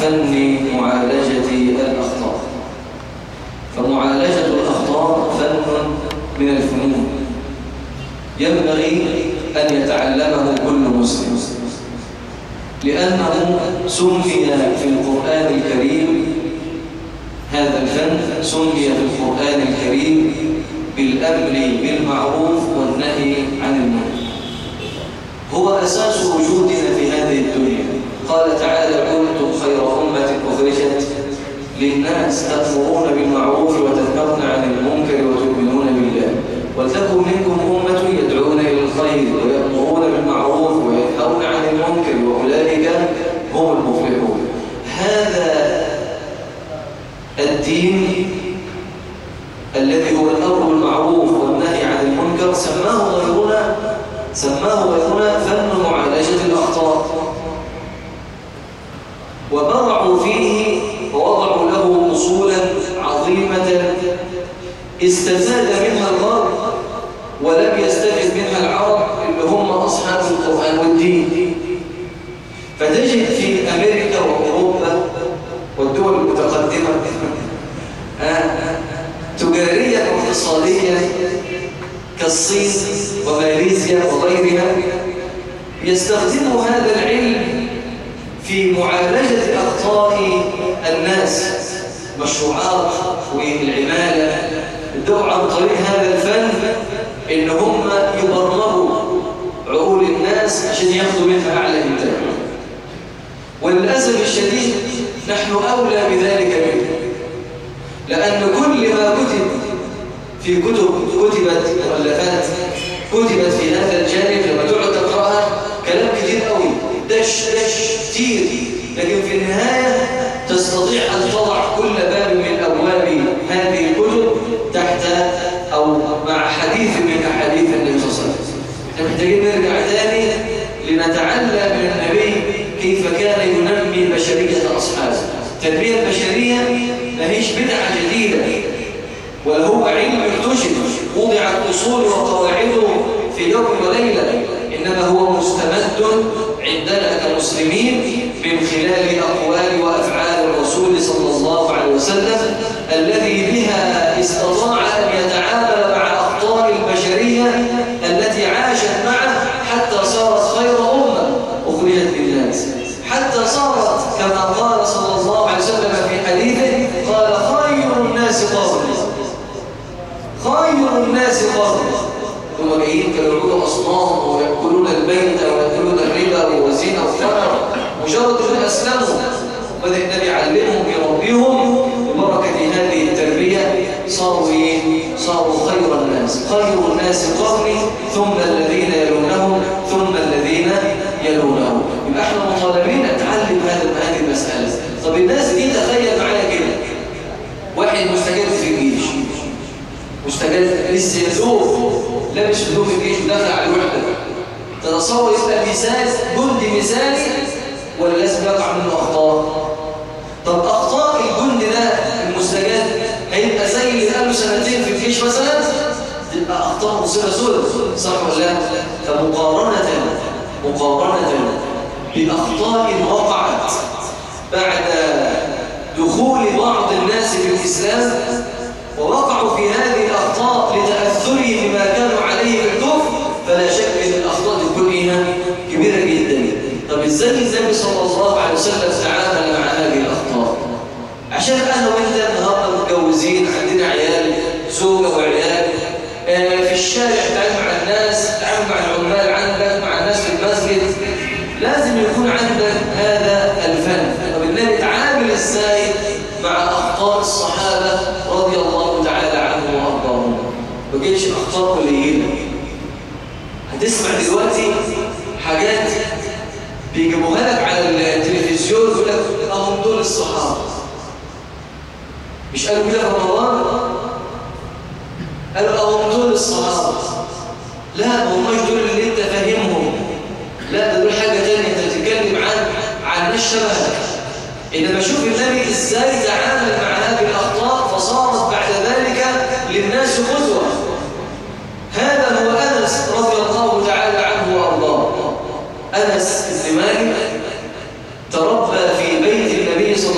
فن معالجة الأخطاء فمعالجة الأخطاء فن من الفنون ينبغي أن يتعلمه كل مسلم لأنه سمي في القرآن الكريم هذا الفن سمي في القرآن الكريم بالأمر بالمعروف والنهي عن المنكر هو أساس وجودنا في هذه الدنيا قال تعالى كنتم خير أمة أخرجت للناس تأمرون بالمعروف وتنهون عن المنكر وتؤمنون بالله ولتكن منكم أمة يدعون إلى الخير ويأمرون بالمعروف وينهون عن المنكر وأولئك هم المفلحون هذا الدين الذي هو الأمر بالمعروف والنهي عن المنكر سماه غيرنا سماه غيرنا فن معالجة الأخطاء وبرعوا فيه ووضعوا له أصولا عظيمة استفاد منها الغرب ولم يستفد منها العرب اللي هم أصحاب القرآن والدين فتجد في أمريكا وأوروبا والدول المتقدمة تجاريا واقتصاديا كالصين وماليزيا وغيرها يستخدموا هذا العلم في معالجة أخطاء الناس مشروعات والعمالة الدعوة عن طريق هذا الفن إن هم يبرمجوا عقول الناس عشان ياخدوا منها أعلى إنتاج وللأسف الشديد نحن أولى بذلك منه لأن كل ما كتب في كتب كتبت مؤلفات كتبت في هذا الجانب لما تقعد تقرأها كلام كتير قوي دش دش كتير لكن في النهاية تستطيع أن تضع كل باب من أبواب هذه الكتب تحت أو مع حديث من أحاديث النبي صلى الله عليه وسلم احنا محتاجين نرجع تاني لنتعلم من النبي كيف كان ينمي بشرية أصحابه التربية البشرية ما هيش بدعة جديدة ولا هو علم اكتشف وضعت أصول وقواعده في يوم وليلة إنما هو مستمد عندنا كمسلمين من خلال أقوال وأفعال الرسول صلى الله عليه وسلم الذي بها استطاع أن يتعامل مع أخطار البشرية التي عاشت معه حتى صارت خير أمة أخرجت للناس حتى صارت كما قال صلى الله عليه وسلم في حديثه قال خير الناس قرني خير الناس قرني ثم جايين كانوا يعبدوا اصنام وياكلون الميت وياكلون الربا والزنا والخمر مجرد ان اسلموا بدا النبي يعلمهم يربيهم ببركه هذه التربيه صاروا ايه؟ صاروا خير الناس خير الناس قرني ثم الذين يلونهم ثم الذين يلونهم يبقى احنا مطالبين نتعلم هذا هذه المساله طب الناس دي تخيل معايا كده واحد مستجد في الجيش مستجد لسه يزور لابس هدوم الجيش ودافع على الوحده تتصور يبقى مثال جندي مثالي ولا لازم يقع منه اخطاء طب اخطاء الجندي ده المستجد هيبقى زي اللي قاله سنتين في الجيش مثلا تبقى اخطاء مصيبه سودة صح ولا لا فمقارنه مقارنه باخطاء وقعت بعد دخول بعض الناس في الاسلام ووقعوا في هذه الأخطاء لتأثره بما كانوا عليه بالكفر فلا شك أن الأخطاء تكون إيه كبيرة جدا طب إزاي النبي صلى الله عليه وسلم تعامل مع هذه الأخطاء عشان أنا وإنت النهارده متجوزين عندنا عيال زوجة وعيال آه في الشارع تعامل مع الناس تعامل مع العمال عندك مع الناس في المسجد لازم يكون عندك هذا الفن طب النبي تعامل إزاي مع أخطاء الصحابة رضي الله تعالى عنهم وأرضاهم ما جيتش أخطاء قليلة هتسمع دلوقتي حاجات بيجيبوها لك على التلفزيون يقول لك أهم دول الصحابة مش قالوا كده في رمضان قالوا أهم دول الصحابة لا ما هماش دول اللي انت فاهمهم لا ده دول حاجة تانية انت بتتكلم عن عن ناس شبهك إنما شوف النبي إزاي تعامل مع هذه الأخطاء فصارت بعد ذلك للناس قدوة هذا هو أنس رضي الله تعالى عنه وأرضاه أنس بن مالك تربى في بيت النبي صلى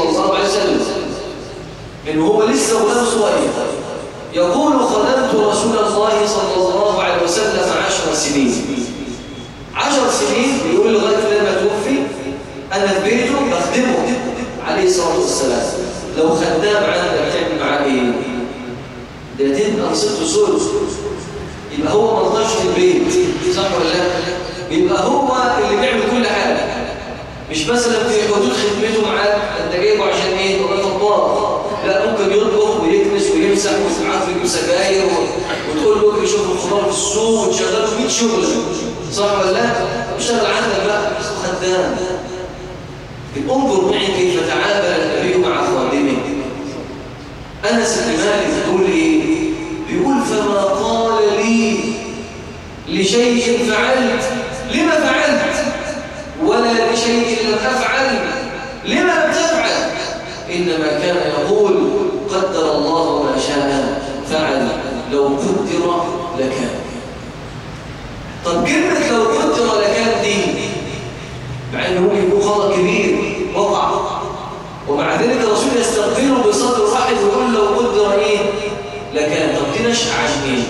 من هو لسه غلام صغير يقول خدمت رسول الله صلى الله عليه وسلم عشر سنين عشر سنين يقول لغاية لما توفي أنا في بيته بخدمه عليه الصلاة والسلام لو خدام عندك تعمل معاه إيه؟ ده تبقى ست سور يبقى هو ملطش في البيت صح ولا لا؟ يبقى هو اللي بيعمل كل حاجة مش مثلا في حدود خدمته معاك انت جايبه عشان ايه؟ هو طباخ لا ممكن يطبخ ويكنس ويمسح ويسمعك ويجيب سجاير وتقول له يشوف الخضار في السوق وتشغله 100 شغل صح ولا لا؟ اشتغل عندك بقى خدام انظر معي كيف تعامل النبي مع خادمه انس بن مالك يقول ايه؟ بيقول فما قال لي لشيء فعلت لما فعلت ولا لشيء لم افعل لما لم تفعل انما كان يقول قدر الله ما شاء فعل لو قدر لكان طب كلمه لو قدر لكان دي مع انه ممكن يكون خطا كبير وقع ومع ذلك الرسول يستغفره بصدر واحد ويقول لو قدر ايه لكان طب دي نشأ عن ايه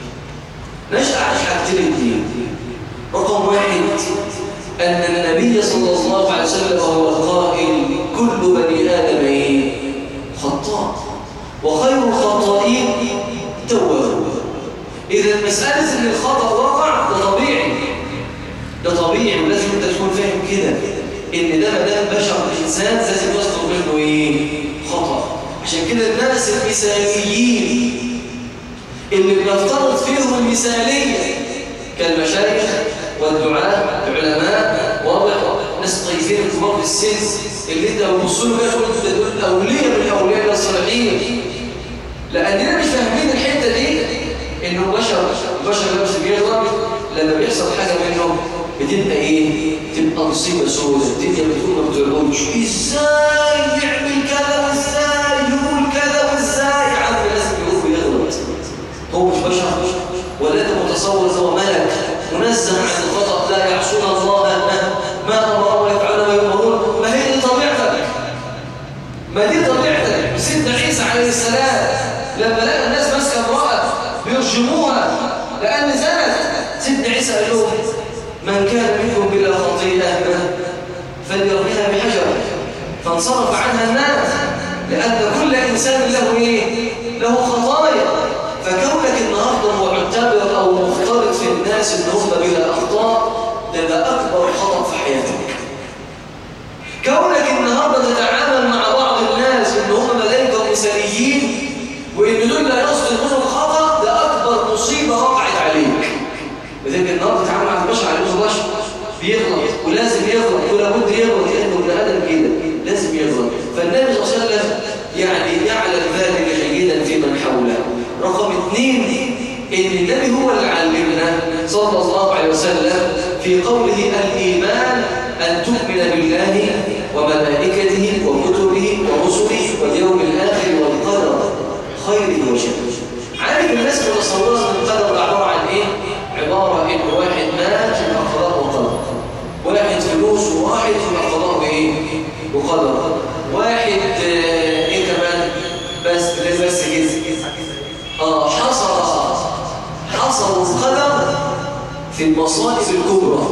نشأ عن حاجتين اثنين رقم واحد ان النبي صلى الله عليه وسلم هو القائل كل بني ادم ايه خطاء وخير الخطائين توابون اذا مساله ان الخطا وقع ده طبيعي ده طبيعي ولازم انت تكون فاهم كده ان ده ما دام بشر الانسان لازم يصدر منه ايه خطا عشان كده الناس المثاليين اللي بنفترض فيهم المثاليه كالمشايخ والدعاء العلماء واضح ناس طيبين كبار في السن اللي انت بتبص له كده تقول دول اولياء من اولياء الصالحين لاننا مش فاهمين الحته دي انه بشر البشر نفس بيغلط لما بيحصل حاجه منهم بتبقى ايه تبقى مصيبه سوداء الدنيا بتقول ما بتعرفش ازاي يعمل كذا وازاي يقول كذا وازاي يا عم لازم يقول ويغلط هو مش بشر ولا انت متصور هو ملك منزه عن الخطا لا يعصون الله ما امر ويفعلون ما يؤمرون ما هي دي طبيعتك ما دي طبيعتك سيدنا عيسى عليه السلام لما لقى الناس ماسكه امراه بيرجموها لان زنت سيدنا عيسى قال لهم من كان منكم بلا خطيئه فليرميها بحجر فانصرف عنها الناس لان كل انسان له ايه له خطايا فكونك النهارده معتبر او مفترض في الناس ان هم بلا اخطاء ده ده اكبر خطا في حياتك كونك النهارده تتعامل مع بعض الناس ان هم ملائكه مثاليين وان دول لا يصدر منهم خطا ده اكبر مصيبه وقعت عليك لذلك النهارده تتعامل مع البشر على انه بشر بيغلط ولازم يغلط ولا بد يغلط لانه ابن ادم كده لازم يغلط فالنبي صلى الله عليه وسلم يعني يعلم ذلك جيدا في من حوله رقم اثنين ان النبي هو اللي علمنا صلى الله عليه وسلم في قوله الايمان ان تؤمن بالله وملائكته وكتبه ورسله واليوم الاخر والقدر خيره وشره عارف الناس متصوره ان القدر عباره عن ايه عباره ان واحد مات يبقى قضاء وقدر واحد فلوس وواحد يبقى قضاء بايه وقدر واحد آه ايه كمان بس بس كده اه حصل حصل القدر في المصائب الكبرى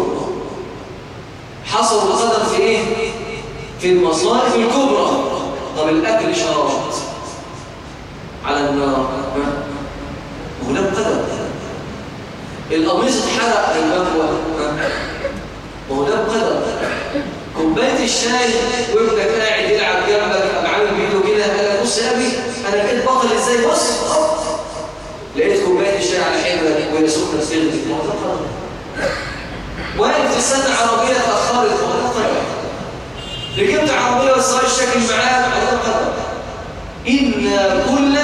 حصل القدر في ايه في المصائب الكبرى طب الاكل شرط على النار وده قدر القميص اتحرق في المكوى وهو ده قدر كوبايه الشاي وابنك قاعد يلعب جنبك قام عامل بايده كده قال لك بص يا ابي انا بقيت بطل ازاي بص لقيت كوبايه الشاي على حبرك وهي سخنه سخنت ما ده قدر واقف تستنى عربيه اتاخرت ما ده قدر ركبت عربيه والسواق الشكل معاك ما ده قدر ان كل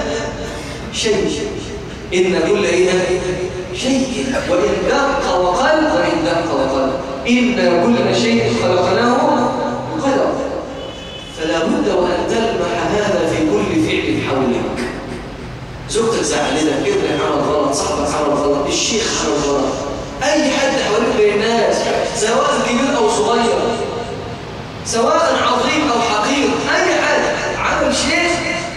شيء ان كل ايه شيء وان دق وقل وان دق وقل إن كل شيء خلقناه بقدر فلا بد وأن تلمح هذا في كل فعل حولك زوجتك زعلتك ابنك عمل غلط صاحبك عمل غلط الشيخ عمل غلط أي حد حواليك بين الناس سواء كبير أو صغير سواء عظيم أو حقير أي حد عمل شيء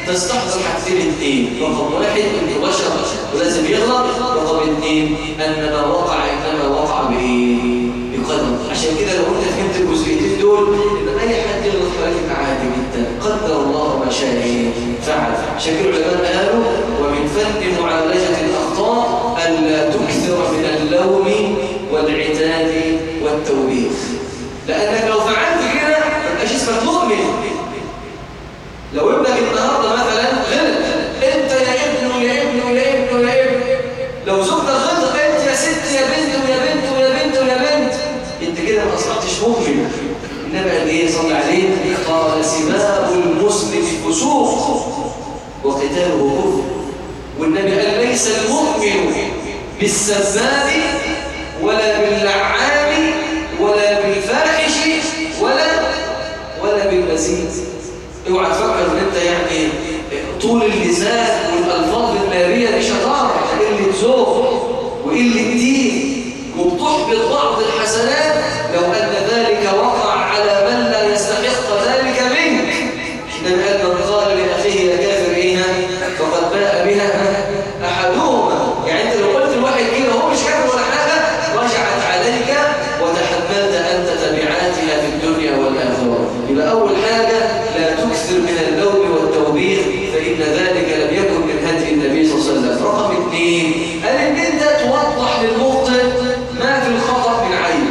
تستحضر حاجتين اثنين رقم واحد انه بشر ولازم يغلط رقم اثنين ان ما وقع انما وقع بايه بقدر عشان كده لو انت فهمت الجزئيتين دول ان اي حد يغلط عليك عادي جدا قدر الله ما شاء إيه؟ فعل عشان كده العلماء قالوا ومن فن معالجه الاخطاء الا تكثر من اللوم والعتاب والتوبيخ لانك لو فعلت كده ما تبقاش اسمك مؤمن لو ابنك النهارده مثلا غلط انت يا ابنه يا ابنه يا ابنه يا ابنه لو زوجتك غلط انت يا ست يا بنت ويا بنت ويا بنت ويا بنت انت كده ما اصبحتش مؤمن النبي قال ايه صلى عليه قال سباب المسلم فسوق وقتاله كفر والنبي قال ليس المؤمن بالسباب ولا باللعان ولا بالفاحش ولا ولا بالمزيد اوعى تفكر ان انت يعني طول اللسان والالفاظ الناريه دي شطاره قله ذوق وقله دين وبتحبط بعض الحسنات لو ان ذلك وقع على من لا يستحق ذلك منك حينما قال من قال لاخيه يا كافر ايه فقد باء بها احدهما يعني انت لو قلت لواحد كده هو مش كافر ولا حاجه رجعت عليك وتحملت انت تبعاتها في الدنيا والاخره يبقى اول حاجه لا تكثر من اللوم والتوبيخ فإن ذلك لم يكن من هدي النبي صلى الله عليه وسلم رقم اثنين قال ان انت توضح للمخطئ ما في الخطأ من عيب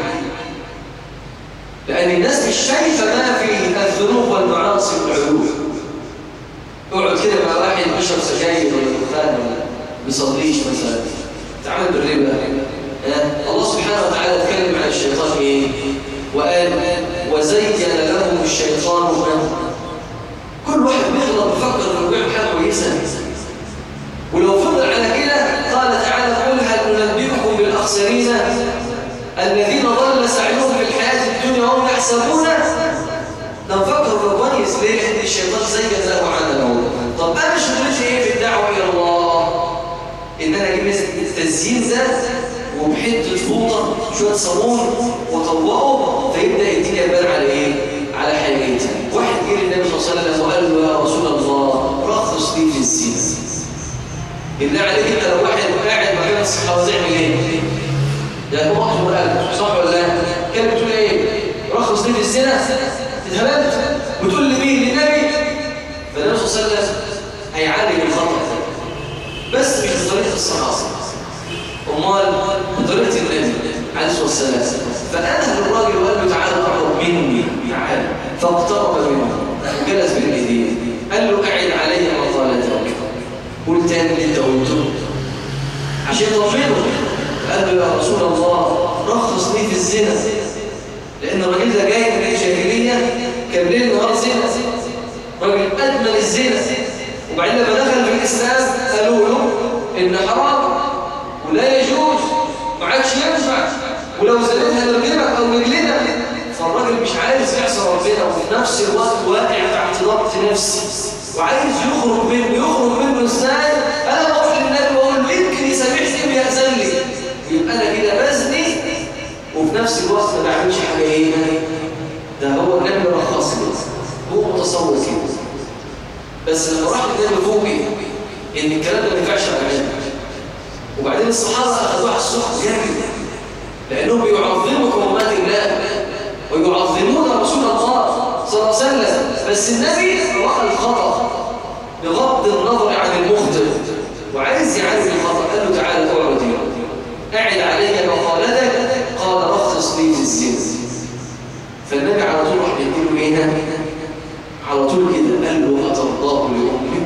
لأن الناس مش شايفة ما في الذنوب والمعاصي والعيوب اقعد كده مع واحد بيشرب سجاير ولا دخان ولا بيصليش مثلا تعامل بالربا آه. الله سبحانه وتعالى اتكلم عن الشيطان ايه وقال وزين لهم الشيطان ما كل واحد بيغلط بيفكر انه بيعمل حاجه كويسه ولو فضل على كده قال تعالى قل هل ننبئكم بالاخسرين الذين ضل سعيهم في الحياه الدنيا وهم يحسبون ده مفكر كويس ليه لان الشيطان زين له عمله طب انا شغلتي ايه في الدعوه الى الله ان انا اجيب التزيين ده وبحته فوطه شويه صابون واطوقه فيبدا الدنيا تبان على ايه على حاجتها واحد جه للنبي صلى الله عليه وسلم وقال له يا رسول الله رخص لي في الزنا بالله عليك انت لو واحد قاعد مكان الصحابه تعمل ايه ده هو اخبر قلب صح ولا لا كان بتقول ايه رخص لي في الزنا اتهبلت وتقول لي مين للنبي فالنبي صلى الله عليه وسلم هيعالج الخطا بس مش بطريقه الصحابه امال بطريقه النبي عليه الصلاه والسلام فاذهب الراجل وقال له تعالى اقرب مني تعالى فاقترب منه جلس بين ايديه قال له اعد علي مقالتك قلت تاني اللي انت قلته عشان تطمنه قال له يا رسول الله رخص لي في الزنا لان الراجل ده جاي من الجاهليه كان ليل نهار زنا راجل ادمن الزنا وبعدين لما دخل في الاسلام قالوا له ان حرام ولا يجوز ما عادش ينفع ولو زنتها نرجمك او نجلدك فالراجل مش عايز يعصى ربنا وفي نفس الوقت واقع تحت ضغط نفسي وعايز يخرج منه يخرج منه ازاي انا بروح للنبي واقول له يمكن يسامحني ويأذن لي يبقى انا كده بزني وفي نفس الوقت ما بعملش حاجه ايه ده هو النبي رخص لي هو متصور كده بس لما راح النبي فوقي ان الكلام ده ما ينفعش على وبعدين الصحابه اخذوها على السخط جامد لانهم بيعظموا حرمات الله ويعظمون رسول الله صلى الله عليه وسلم بس النبي راى الخطا بغض النظر عن المخطئ وعايز يعالج الخطا قال له تعالى اقعد اعد علي مقالتك قال رخص لي في الزنا فالنبي على طول راح يقول له ايه على طول كده قال له اترضاه لامك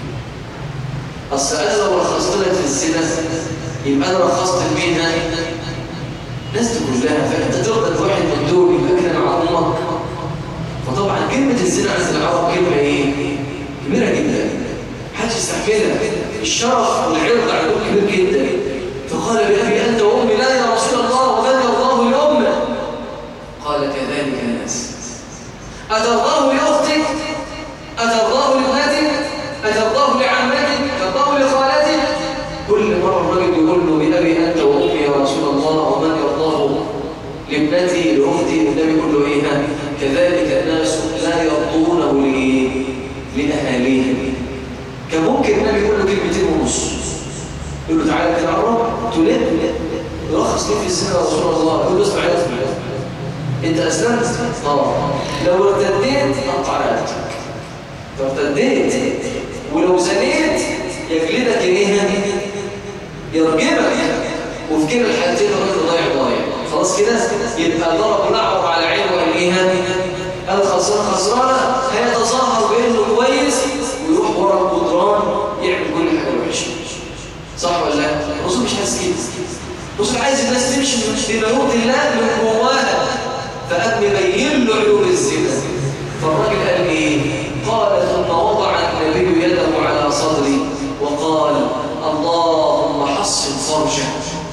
اصل انا لو رخصت لك في الزنا يبقى انا رخصت لمين الناس دي كلها فانت تقدر واحد من دول يبقى كده مع امك فطبعا كلمه الزنا عند العرب كلمه ايه كبيره جدا محدش يستحملها الشرف والعرض عندهم كبير جدا فقال بأبي أنت وأمي لا يا رسول الله ومن يرضاه لأمه قال كذلك الناس أترضاه لأختك أترضاه لابنتك أترضاه لعمتك أترضاه لخالتك كل مرة الرجل يقول له بأبي أنت وأمي يا رسول الله ومن يرضاه لابنتي لأختي النبي يقول له إيه كذلك الناس لا يرضونه لأهاليهم كان ممكن النبي يقول له كلمتين ونص يقول له تعالى كده عمره تلد يرخص ليه في السنة يا رسول الله يقول له اسمع يا اسمع انت اسلمت اه لو ارتديت اقطع رقبتك لو ارتديت ولو زنيت يجلدك ايه يرجمك وفي كده الحالتين الراجل ضايع ضايع خلاص كده يبقى ضرب الاعور على عينه وقال ايه قال خسران خسرانه هيتظاهر بانه كويس ويروح ورا الجدران يعمل كل حاجه وحشه صح ولا لا الرسول مش عايز كده الرسول عايز الناس تمشي بمنوط الله من جواها فقام مبين له عيوب الزنا فالراجل قال ايه قال ثم وضع النبي يده على صدري وقال اللهم حصن فرجه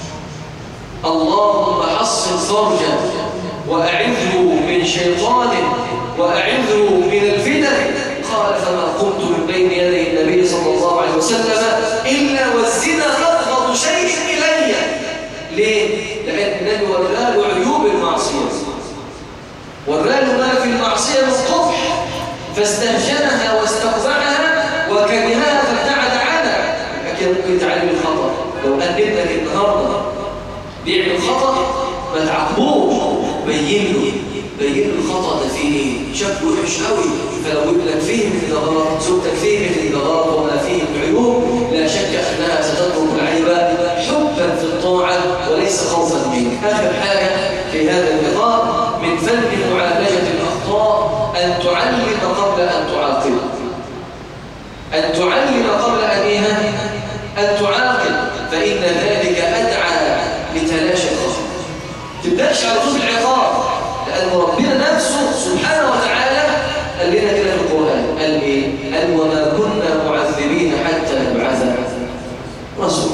اللهم حصن فرجه واعذه من شيطانه واعذه من الفتن قال فما قمت من بين يدي النبي صلى الله عليه وسلم الا والزنا ابغض شيء الي ليه لان النبي وراله عيوب المعصيه وراله ما في المعصيه من قبح فاستهجنها واستقبعها وكرهها فابتعد عنها لكن ممكن تعلم الخطا لو ان ابنك النهارده بيعمل خطا ما تعاقبوش بين له بين له الخطا ده فيه ايه شكله وحش قوي فلو ابنك فيه مثل غلط زوجتك فيه مثل غلط وما فيه من عيوب لا شك انها ستترك العيب حبا في الطاعه وليس خوفا منك اخر حاجه في هذا اللقاء من فن معالجه الاخطاء ان تعلم قبل ان تعاقب ان تعلم قبل ان ايه ان تعاقب فان ذلك ادعى لتلاشي الخطا تبداش على طول العقاب لأن ربنا نفسه سبحانه وتعالى قال لنا كده في القرآن قال إيه؟ قال وما كنا معذبين حتى نبعث رسول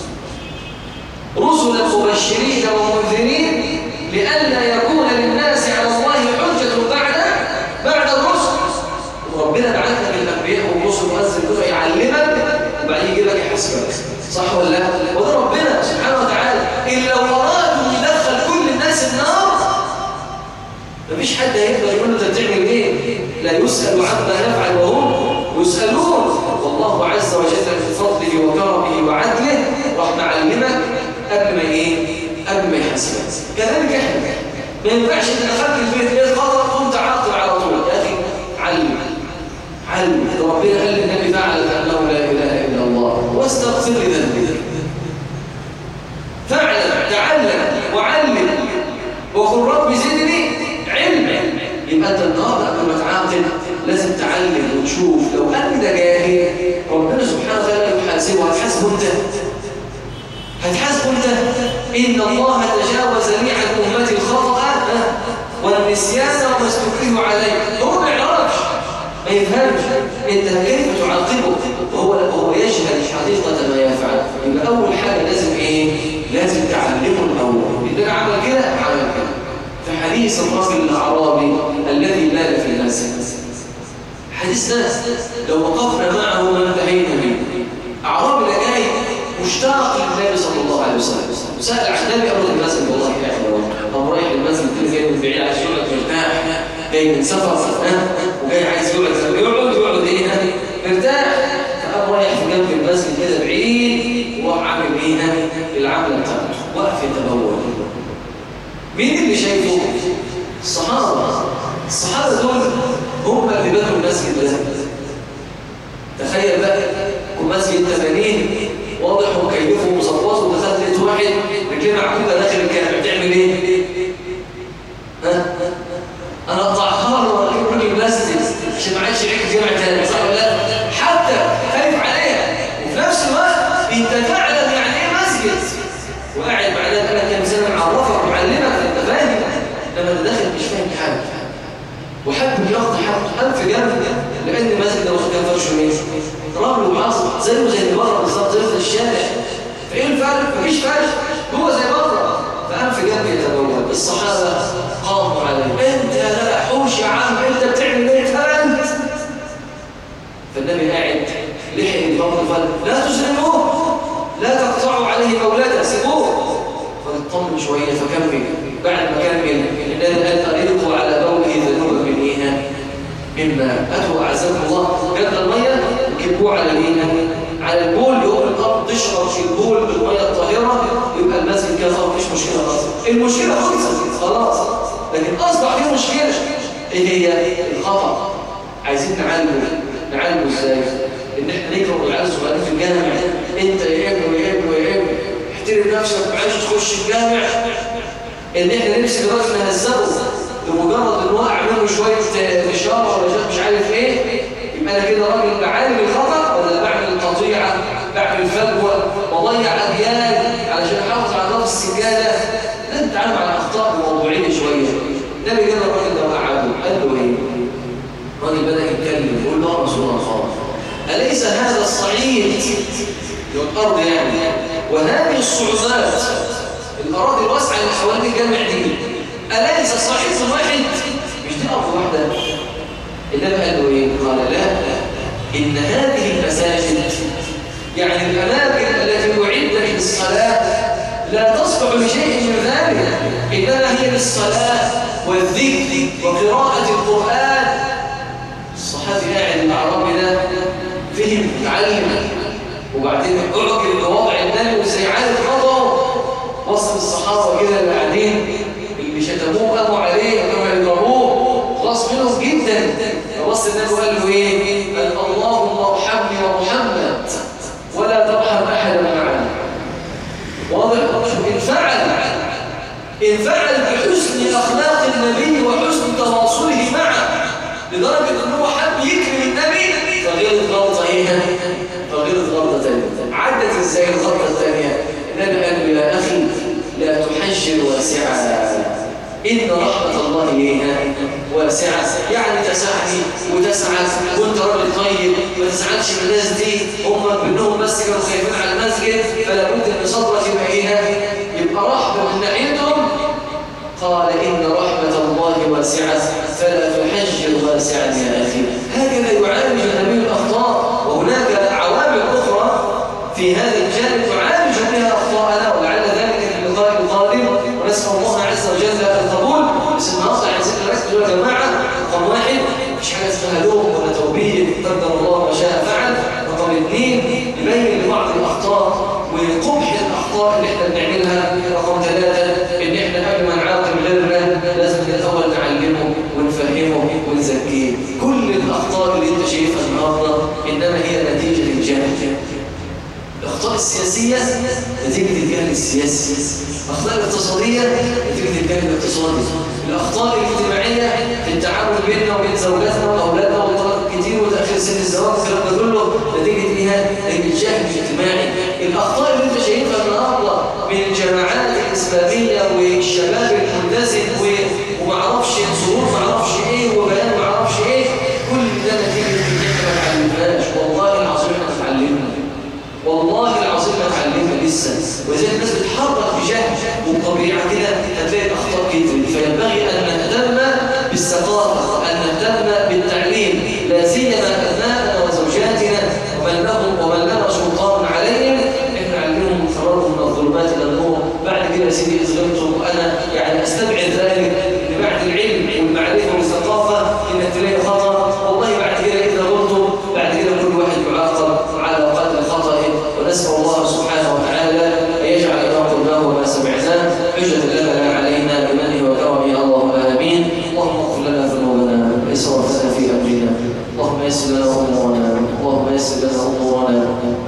رسلا مبشرين ومنذرين لئلا يكون للناس على الله حجة بعد بعد الرسل وربنا بعثنا بالأنبياء والرسل مؤذن كده يعلمك وبعدين يجي لك يحاسبك صح ولا لا؟ وده ربنا سبحانه وتعالى إن لو أرادوا يدخل كل الناس النار مفيش حد هيقدر يقول له انت بتعمل ايه لا يسأل عما يفعل وهم يسألون والله عز وجل بفضله وكرمه وعدله راح معلمك قبل ما ايه قبل ما يحاسبك كذلك احنا ما ينفعش انت دخلت البيت ايه خطر قمت عاقل على طول يا اخي علم علم ربنا قال للنبي فعل انه لا اله الا الله واستغفر لذنبك فاعلم تعلم وعلم وقل رب زدني علم يبقى انت النهارده قبل ما تعاقب لازم تعلم وتشوف لو ان ده جاهل ربنا سبحانه وتعالى يحاسبه هتحاسبه انت هتحاسبه انت ان الله تجاوز لي عن امتي الخطا والنسيان وما استكرهوا عليه هو ما يعرفش ما يفهمش انت كيف تعاقبه وهو هو يجهل حقيقه ما يفعل يبقى اول حاجه لازم ايه لازم تعلمه الاول اذا عمل كده عمل كده في حديث الرجل الاعرابي الذي بال في الناس حديث ناس لو وقفنا معه ما انتهينا منه اعرابي ده جاي مشتاق للنبي صلى الله عليه وسلم وسال عن النبي قال له المسجد والله يا اخي طب رايح المسجد كده جاي من بعيد عايز يقعد مرتاح جاي من سفر ها وجاي عايز يقعد يقعد يقعد ايه مرتاح فقام رايح في جنب المسجد كده بعيد وعامل ايه العمله بتاعته واقف يتبول مين اللي شايفه الصحابه الصحابه دول هم اللي بنوا المسجد ده تخيل بقى ومسجد 80 واضح ومكيفه ومظبطه ودخلت لقيت واحد رجليه معكوكه داخل الجامع تعمل ايه؟ ها؟ انا اقطعها له واجيب راجل بلاستيك عشان ما عادش يعيش جامع تاني صح ولا لا؟ حتى خايف عليها وفي نفس الوقت انت تعلم يعني ايه مسجد وقاعد بعدها بقالك كام سنه معرفك ومعلمك انت فاهم لما انت داخل مش فاهم حاجه وحب ياخد حق حب في جنب لان المسجد ده واخد كام فرش مين رمل وعصر زيه زي اللي بره بالظبط زي في الشارع فايه الفرق مفيش فرق هو زي بره فقام في جنب يتبول الصحابه قاموا عليه انت يا جدع حوش يا عم انت بتعمل ايه انت فالنبي قاعد لحق البطن قال لا تسلموه لا تقطعوا عليه مولاده سيبوه فاطمن شويه فكمل بعد ما كمل النبي قال ألقوا على بوله ذنوبا من ايه مما اتوا اعزكم الله جاب الميه يكبوه على الايه على البول يقوم الارض تشرب في البول بالميه الطاهره يبقى المسجد كده خلاص مفيش مشكله خلاص المشكله خلصت خلاص لكن اصبح في مشكله ايه هي الخطا عايزين نعالجه نعالجه ازاي ان احنا نكره العيال الصغيرين في الجامع انت يا ابني ويا ابني ويا ابني احترم نفسك معلش تخش الجامع ان احنا نمسك الراجل نهزقه لمجرد ان هو اعمله شويه اشاره ولا مش عارف ايه يبقى انا كده راجل بعالج الخطا ولا بعمل قطيعه بعمل فجوه وضيع اجيال علشان احافظ على نفس السجاده لازم نتعامل مع الاخطاء بموضوعيه شويه النبي جاب الراجل ده وقعده قال له ايه؟ الراجل بدا يتكلم يقول له يا رسول الله اليس هذا الصعيد الارض يعني وهذه الصعوبات الاراضي الواسعه اللي حوالين الجامع دي اليس صعيد واحد مش دي ارض واحده النبي قال له ايه قال لا ان هذه المساجد يعني الاماكن التي اعدت للصلاه لا تصلح لشيء من ذلك انما هي للصلاه والذكر وقراءه القران الصحابي قاعد الاعرابي ده فهم اتعلم وبعدين اعجب بوضع النبي وازاي عارف خطأه وصل الصحابه كده اللي قاعدين اللي شتموه قاموا عليه وكانوا يضربوه خلاص منهم جدا فبص النبي وقال له ايه؟ قال اللهم ارحمني ومحمد ولا ترحم احدا معنا واضح انفعل انفعل بحسن اخلاق النبي وحسن تواصله معه لدرجه ان هو حب يكرم النبي فغلط غلطه ايه؟ فغلط غلطه ثانيه عدت ازاي الغلطه الثانيه؟ النبي قال له يا اخي لا تحجر واسعا إن رحمة الله إليها واسعة يعني تسعني وتسعد وانت راجل طيب ما تزعلش من الناس دي هم منهم بس كانوا خايفين على المسجد فلا بد ان صدرك يبقى ايه يبقى رحمة من ناحيتهم قال إن رحمة الله واسعة فلا تحجر واسعا يا أخي هكذا يعالج النبي الأخطاء وهناك عوامل أخرى في هذا الجانب تعالج بها أخطاءنا ولعل ذلك في اللقاء القادم ونسأل الله عز وجل القبول بس النهارده عايزين نركز يا جماعة رقم واحد مش حاجة اسمها لوم ولا توبيخ قدر الله ما شاء فعل رقم اثنين نبين لبعض الأخطاء وقبح الأخطاء اللي احنا بنعملها رقم ثلاثة إن احنا قبل ما نعاقب غيرنا لازم الأول نعلمه ونفهمه ونزكيه كل الأخطاء اللي انت شايفها النهارده إنما هي نتيجة الجهل الأخطاء السياسية نتيجة الجهل السياسي الأخطاء الاقتصادية نتيجة الجهل الاقتصادي الأخطاء الاجتماعية في التعامل بيننا وبين زوجاتنا وأولادنا وطلاق كتير وتأخير سن الزواج الكلام ده كله نتيجة إيها الجهل الاجتماعي الأخطاء اللي أنت شايفها النهارده من الجماعات الإسلامية والشباب الملتزم ومعرفش ظهور معرفش إيه وبيان معرفش إيه كل ده نتيجة إن إحنا ما اتعلمناش والله العظيم إحنا اتعلمنا والله العظيم ما اتعلمنا لسه وزي الناس بتحرك بجهل وبطبيعه كده هتلاقي الاخطاء كتير فينبغي ان نهتم بالثقافه ان نهتم بالتعليم لا سيما ابنائنا وزوجاتنا ومن لهم ومن لنا سلطان عليهم احنا نعلمهم فرارهم من الظلمات الى النور بعد كده يا سيدي اصغرتم وانا يعني استبعد ذلك ان بعد العلم والمعرفه والثقافه انك تلاقي خطا والله بعد كده اذا غلطوا بعد كده كل واحد يعاقب على قدر خطئه ونسأل الله سبحانه وتعالى أن يجعل ما قلناه وما سمعناه حجة لنا لا علينا بمنه وكرمه اللهم آمين اللهم اغفر لنا ذنوبنا وإسرافنا في أمرنا اللهم يسر لنا أمورنا اللهم يسر لنا أمورنا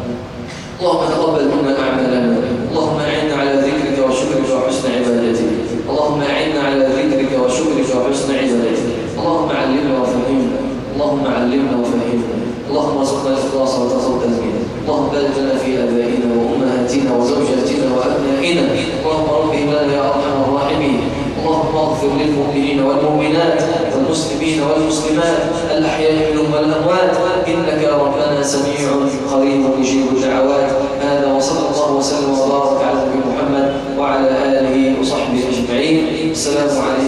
اللهم تقبل منا أعمالنا اللهم أعنا على ذكرك وشكرك وحسن عبادتك اللهم أعنا على ذكرك وشكرك وحسن عبادتك اللهم علمنا وفهمنا اللهم علمنا وفهمنا اللهم ارزقنا الإخلاص وتصدق بنا اللهم بارك لنا في آبائنا وأمهاتنا وزوجاتنا وأبنائنا اللهم ربهم لنا يا أرحم الراحمين اللهم اغفر للمؤمنين والمؤمنات والمسلمين والمسلمات الأحياء منهم والأموات إنك يا ربنا سميع قريب مجيب الدعوات هذا وصلى الله وسلم وبارك على نبينا محمد وعلى آله وصحبه أجمعين السلام عليكم